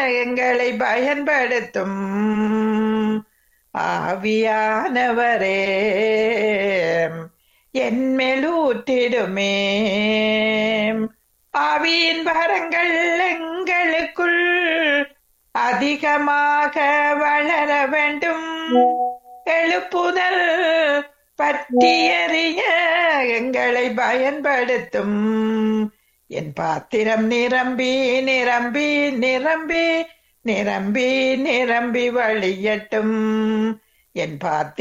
எங்களை பயன்படுத்தும் ஆவியானவரே என் மேலூற்றிடுமே ஆவியின் வரங்கள் எங்களுக்குள் அதிகமாக வளர வேண்டும் எழுப்புதல் பற்றியறிய எங்களை பயன்படுத்தும் என் பாத்திரம் நிரம்பி நிரம்பி நிரம்பி நிரம்பி நிரம்பி வழியட்டும் என் பாத்திரம்